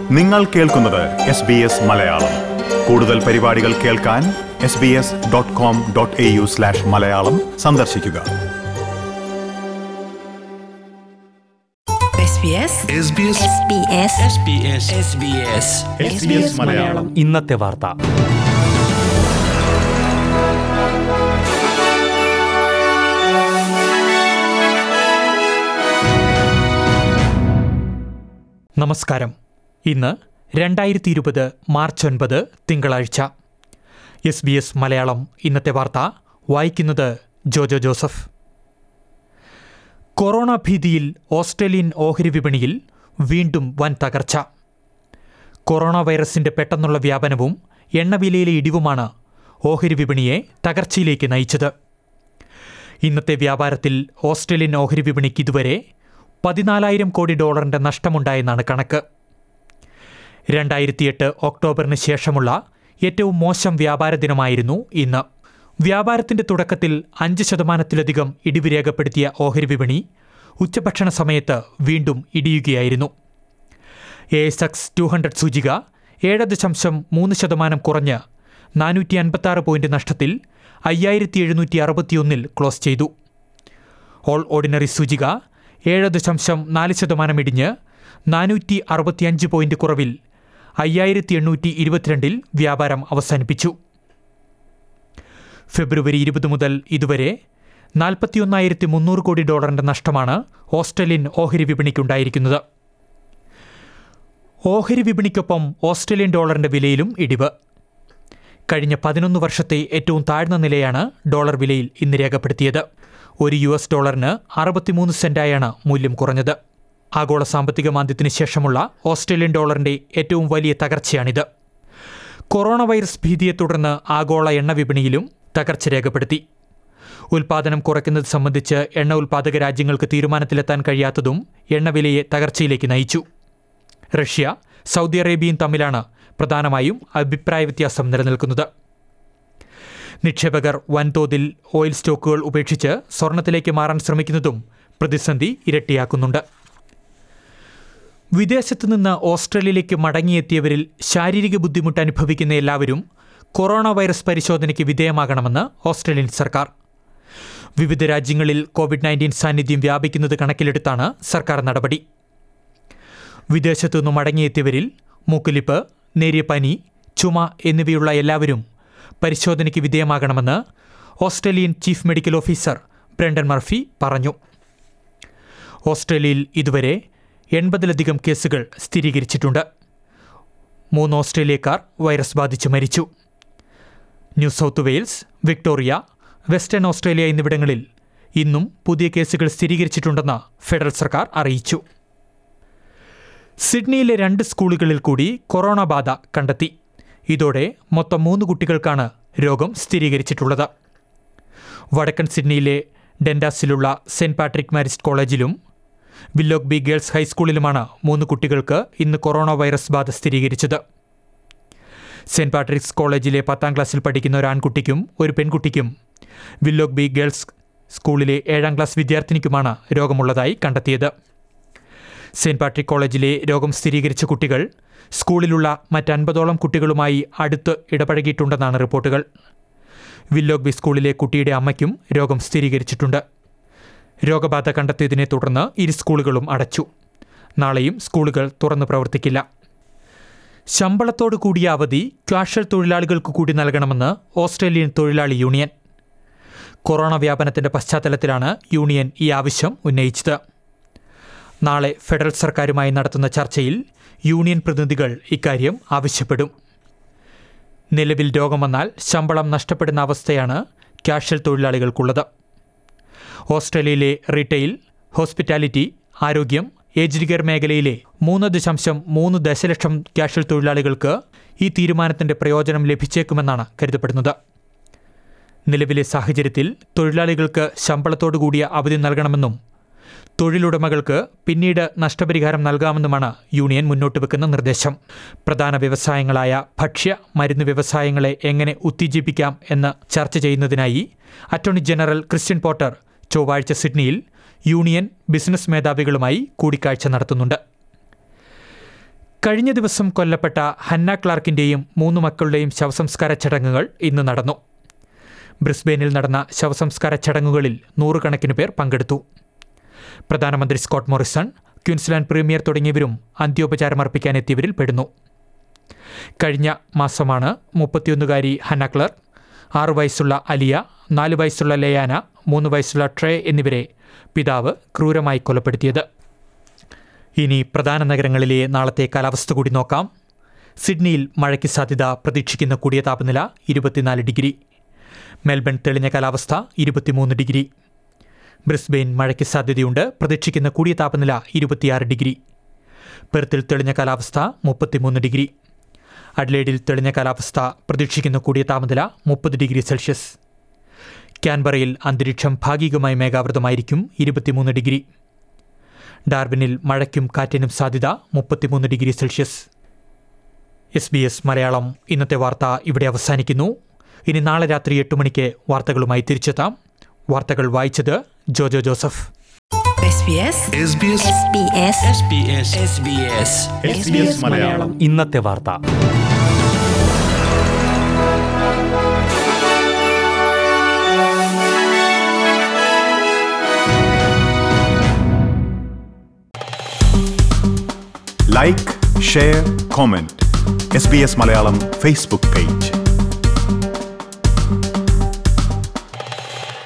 നിങ്ങൾ കേൾക്കുന്നത് S B S Malayalam കൂടുതൽ പരിപാടികൾ കേൾക്കാൻ S B S dot com dot A U slash Malayalam സന്ദർശിക്കുക SBS SBS SBS SBS SBS Malayalam ഇന്നത്തെ വാർത്ത നമസ്കാരം ഇന്ന് രണ്ടായിരത്തി ഇരുപത് മാർച്ച് ഒൻപത് തിങ്കളാഴ്ച എസ് ബി എസ് മലയാളം ഇന്നത്തെ വാർത്ത വായിക്കുന്നത് ജോജോ ജോസഫ് കൊറോണ ഭീതിയിൽ ഓസ്ട്രേലിയൻ ഓഹരി വിപണിയിൽ വീണ്ടും വൻ തകർച്ച കൊറോണ വൈറസിന്റെ പെട്ടെന്നുള്ള വ്യാപനവും എണ്ണവിലയിലെ ഇടിവുമാണ് ഓഹരി വിപണിയെ തകർച്ചയിലേക്ക് നയിച്ചത് ഇന്നത്തെ വ്യാപാരത്തിൽ ഓസ്ട്രേലിയൻ ഓഹരി വിപണിക്ക് ഇതുവരെ പതിനാലായിരം കോടി ഡോളറിന്റെ നഷ്ടമുണ്ടായെന്നാണ് കണക്ക് രണ്ടായിരത്തിയെട്ട് ഒക്ടോബറിന് ശേഷമുള്ള ഏറ്റവും മോശം വ്യാപാര ദിനമായിരുന്നു ഇന്ന് വ്യാപാരത്തിന്റെ തുടക്കത്തിൽ അഞ്ച് ശതമാനത്തിലധികം ഇടിവ് രേഖപ്പെടുത്തിയ ഓഹരി വിപണി ഉച്ചഭക്ഷണ സമയത്ത് വീണ്ടും ഇടിയുകയായിരുന്നു A S X two hundred സൂചിക ഏഴ് ദശാംശം മൂന്ന് ശതമാനം കുറഞ്ഞ് നാനൂറ്റി അൻപത്തി പോയിന്റ് നഷ്ടത്തിൽ അയ്യായിരത്തി എഴുന്നൂറ്റി അറുപത്തിയൊന്നിൽ ക്ലോസ് ചെയ്തു ഓൾ ഓർഡിനറി സൂചിക ഏഴ് ദശാംശം നാല് ശതമാനം ഇടിഞ്ഞ് നാനൂറ്റി അറുപത്തിയഞ്ച് പോയിന്റ് കുറവിൽ അയ്യായിരത്തി എണ്ണൂറ്റി ഇരുപത്തിരണ്ടിൽ വ്യാപാരം അവസാനിപ്പിച്ചു ഫെബ്രുവരി ഇരുപത് മുതൽ ഇതുവരെ നാൽപ്പത്തിയൊന്നായിരത്തി മുന്നൂറ് കോടി ഡോളറിന്റെ നഷ്ടമാണ് ഓസ്ട്രേലിയൻ ഓഹരി വിപണിക്കുണ്ടായിരിക്കുന്നത് ഓഹരി വിപണിക്കൊപ്പം ഓസ്ട്രേലിയൻ ഡോളറിന്റെ വിലയിലും ഇടിവ് കഴിഞ്ഞ പതിനൊന്ന് വർഷത്തെ ഏറ്റവും താഴ്ന്ന നിലയാണ് ഡോളർ വിലയിൽ ഇന്ന് രേഖപ്പെടുത്തിയത് ഒരു യു എസ് ഡോളറിന് അറുപത്തിമൂന്ന് സെന്റായാണ് മൂല്യം കുറഞ്ഞത് ആഗോള സാമ്പത്തിക മാന്ദ്യത്തിന് ശേഷമുള്ള ഓസ്ട്രേലിയൻ ഡോളറിന്റെ ഏറ്റവും വലിയ തകർച്ചയാണിത് കൊറോണ വൈറസ് ഭീതിയെ തുടർന്ന് ആഗോള എണ്ണ വിപണിയിലും തകർച്ച രേഖപ്പെടുത്തി ഉൽപാദനം കുറയ്ക്കുന്നത് സംബന്ധിച്ച് എണ്ണ ഉൽപാദക രാജ്യങ്ങൾക്ക് തീരുമാനത്തിലെത്താൻ കഴിയാത്തതും എണ്ണവിലയെ തകർച്ചയിലേക്ക് നയിച്ചു റഷ്യ സൗദി അറേബ്യയും തമ്മിലാണ് പ്രധാനമായും അഭിപ്രായ വ്യത്യാസം നിലനിൽക്കുന്നത് നിക്ഷേപകർ വൻതോതിൽ ഓയിൽ സ്റ്റോക്കുകൾ ഉപേക്ഷിച്ച് സ്വർണത്തിലേക്ക് മാറാൻ ശ്രമിക്കുന്നതും പ്രതിസന്ധി ഇരട്ടിയാക്കുന്നുണ്ട് വിദേശത്ത് നിന്ന് ഓസ്ട്രേലിയയിലേക്ക് മടങ്ങിയെത്തിയവരിൽ ശാരീരിക ബുദ്ധിമുട്ട് അനുഭവിക്കുന്ന എല്ലാവരും കൊറോണ വൈറസ് പരിശോധനയ്ക്ക് വിധേയമാകണമെന്ന് ഓസ്ട്രേലിയൻ സർക്കാർ വിവിധ രാജ്യങ്ങളിൽ കോവിഡ് നയൻറ്റീൻ സാന്നിധ്യം വ്യാപിക്കുന്നത് കണക്കിലെടുത്താണ് സർക്കാർ നടപടി വിദേശത്തു നിന്നും മടങ്ങിയെത്തിയവരിൽ മൂക്കുലിപ്പ് നേരിയ പനി ചുമ എന്നിവയുള്ള എല്ലാവരും പരിശോധനയ്ക്ക് വിധേയമാകണമെന്ന് Australian chief medical officer Brendan Murphy പറഞ്ഞു ഓസ്ട്രേലിയയിൽ ഇതുവരെ എൺപതിലധികം കേസുകൾ സ്ഥിരീകരിച്ചിട്ടുണ്ട് മൂന്ന് ഓസ്ട്രേലിയക്കാർ വൈറസ് ബാധിച്ച് മരിച്ചു New South Wales Victoria Western Australia എന്നിവിടങ്ങളിൽ ഇന്നും പുതിയ കേസുകൾ സ്ഥിരീകരിച്ചിട്ടുണ്ടെന്ന് ഫെഡറൽ സർക്കാർ അറിയിച്ചു സിഡ്നിയിലെ രണ്ട് സ്കൂളുകളിൽ കൂടി കൊറോണ ബാധ കണ്ടെത്തി ഇതോടെ മൊത്തം മൂന്ന് കുട്ടികൾക്കാണ് രോഗം സ്ഥിരീകരിച്ചിട്ടുള്ളത് വടക്കൻ സിഡ്നിയിലെ ഡെൻഡാസിലുള്ള സെന്റ് പാട്രിക് മാരിസ്റ്റ് കോളേജിലും വില്ലോക് ബി ഗേൾസ് ഹൈസ്കൂളിലുമാണ് മൂന്ന് കുട്ടികൾക്ക് ഇന്ന് കൊറോണ വൈറസ് ബാധ സ്ഥിരീകരിച്ചത് സെന്റ് പാട്രിക്സ് കോളേജിലെ പത്താം ക്ലാസ്സിൽ പഠിക്കുന്ന ഒരു ആൺകുട്ടിക്കും ഒരു പെൺകുട്ടിക്കും വില്ലോക് ബി ഗേൾസ് സ്കൂളിലെ ഏഴാം ക്ലാസ് വിദ്യാർത്ഥിനിക്കുമാണ് രോഗമുള്ളതായി കണ്ടെത്തിയത് സെന്റ് പാട്രിക് കോളേജിലെ രോഗം സ്ഥിരീകരിച്ച കുട്ടികൾ സ്കൂളിലുള്ള മറ്റൻപതോളം കുട്ടികളുമായി അടുത്ത് ഇടപഴകിയിട്ടുണ്ടെന്നാണ് റിപ്പോർട്ടുകൾ വില്ലോക് ബി സ്കൂളിലെ കുട്ടിയുടെ അമ്മയ്ക്കും രോഗം സ്ഥിരീകരിച്ചിട്ടുണ്ട് രോഗബാധ കണ്ടെത്തിയതിനെ തുടർന്ന് ഇരു സ്കൂളുകളും അടച്ചു നാളെയും സ്കൂളുകൾ തുറന്നു പ്രവർത്തിക്കില്ല ശമ്പളത്തോടു കൂടിയ അവധി ക്യാഷൽ തൊഴിലാളികൾക്ക് കൂടി നൽകണമെന്ന് ഓസ്ട്രേലിയൻ തൊഴിലാളി യൂണിയൻ കൊറോണ വ്യാപനത്തിന്റെ പശ്ചാത്തലത്തിലാണ് യൂണിയൻ ഈ ആവശ്യം ഉന്നയിച്ചത് നാളെ ഫെഡറൽ സർക്കാരുമായി നടത്തുന്ന ചർച്ചയിൽ യൂണിയൻ പ്രതിനിധികൾ ഇക്കാര്യം ആവശ്യപ്പെടും നിലവിൽ രോഗം വന്നാൽ ശമ്പളം നഷ്ടപ്പെടുന്ന അവസ്ഥയാണ് ക്യാഷൽ തൊഴിലാളികൾക്കുള്ളത് ഓസ്ട്രേലിയയിലെ റീറ്റെയിൽ ഹോസ്പിറ്റാലിറ്റി ആരോഗ്യം ഏജ്ഡ് കെയർ മേഖലയിലെ മൂന്ന് ദശാംശം മൂന്ന് ദശലക്ഷം ക്യാഷൽ തൊഴിലാളികൾക്ക് ഈ തീരുമാനത്തിന്റെ പ്രയോജനം ലഭിച്ചേക്കുമെന്നാണ് കരുതപ്പെടുന്നത് നിലവിലെ സാഹചര്യത്തിൽ തൊഴിലാളികൾക്ക് ശമ്പളത്തോടു കൂടിയ അവധി നൽകണമെന്നും തൊഴിലുടമകൾക്ക് പിന്നീട് നഷ്ടപരിഹാരം നൽകാമെന്നുമാണ് യൂണിയൻ മുന്നോട്ട് വെക്കുന്ന നിർദ്ദേശം പ്രധാന വ്യവസായങ്ങളായ ഭക്ഷ്യ മരുന്ന് വ്യവസായങ്ങളെ എങ്ങനെ ഉത്തേജിപ്പിക്കാം എന്ന് ചർച്ച ചെയ്യുന്നതിനായി അറ്റോർണി ജനറൽ ക്രിസ്ത്യൻ പോട്ടർ ചൊവ്വാഴ്ച സിഡ്നിയിൽ യൂണിയൻ ബിസിനസ് മേധാവികളുമായി കൂടിക്കാഴ്ച നടത്തുന്നുണ്ട് കഴിഞ്ഞ ദിവസം കൊല്ലപ്പെട്ട ഹന്ന ക്ലാർക്കിന്റെയും മൂന്ന് മക്കളുടെയും ശവസംസ്കാര ചടങ്ങുകൾ ഇന്ന് നടന്നു ബ്രിസ്ബെയിനിൽ നടന്ന ശവസംസ്കാര ചടങ്ങുകളിൽ നൂറുകണക്കിന് പേർ പങ്കെടുത്തു പ്രധാനമന്ത്രി സ്കോട്ട് മോറിസൺ ക്യൂൻസ്ലാൻഡ് പ്രീമിയർ തുടങ്ങിയവരും അന്ത്യോപചാരമർപ്പിക്കാനെത്തിയവരിൽ പെടുന്നു കഴിഞ്ഞ മാസമാണ് മുപ്പത്തിയൊന്നുകാരി ഹന്ന ക്ലർക്ക് ആറു വയസ്സുള്ള അലിയ നാല് വയസ്സുള്ള ലയാന മൂന്ന് വയസ്സുള്ള ട്രേ എന്നിവരെ പിതാവ് ക്രൂരമായി കൊലപ്പെടുത്തിയത് ഇനി പ്രധാന നഗരങ്ങളിലെ നാളത്തെ കാലാവസ്ഥ കൂടി നോക്കാം സിഡ്നിയിൽ മഴയ്ക്ക് സാധ്യത പ്രതീക്ഷിക്കുന്ന കൂടിയ താപനില ഇരുപത്തിനാല് ഡിഗ്രി മെൽബൺ തെളിഞ്ഞ കാലാവസ്ഥ ഇരുപത്തിമൂന്ന് ഡിഗ്രി ബ്രിസ്ബെയിൻ മഴയ്ക്ക് സാധ്യതയുണ്ട് പ്രതീക്ഷിക്കുന്ന കൂടിയ താപനില ഇരുപത്തിയാറ് ഡിഗ്രി പെർത്തിൽ തെളിഞ്ഞ കാലാവസ്ഥ മുപ്പത്തിമൂന്ന് ഡിഗ്രി അഡ്ലേഡിൽ തെളിഞ്ഞ കാലാവസ്ഥ പ്രതീക്ഷിക്കുന്ന കൂടിയ താപനില മുപ്പത് ഡിഗ്രി സെൽഷ്യസ് ക്യാൻബറയിൽ അന്തരീക്ഷം ഭാഗികമായി മേഘാവൃതമായിരിക്കും ഇരുപത്തിമൂന്ന് ഡിഗ്രി ഡാർബിനിൽ മഴയ്ക്കും കാറ്റിനും സാധ്യത മുപ്പത്തിമൂന്ന് degree Celsius S B S Malayalam ഇന്നത്തെ വാർത്ത ഇവിടെ അവസാനിക്കുന്നു ഇനി നാളെ രാത്രി എട്ട് മണിക്ക് വാർത്തകളുമായി തിരിച്ചെത്താം വാർത്തകൾ വായിച്ചത് Jojo Joseph SBS SBS SBS SBS SBS SBS Malayalam ഇന്നത്തെ വാർത്ത like share comment S B S Malayalam Facebook page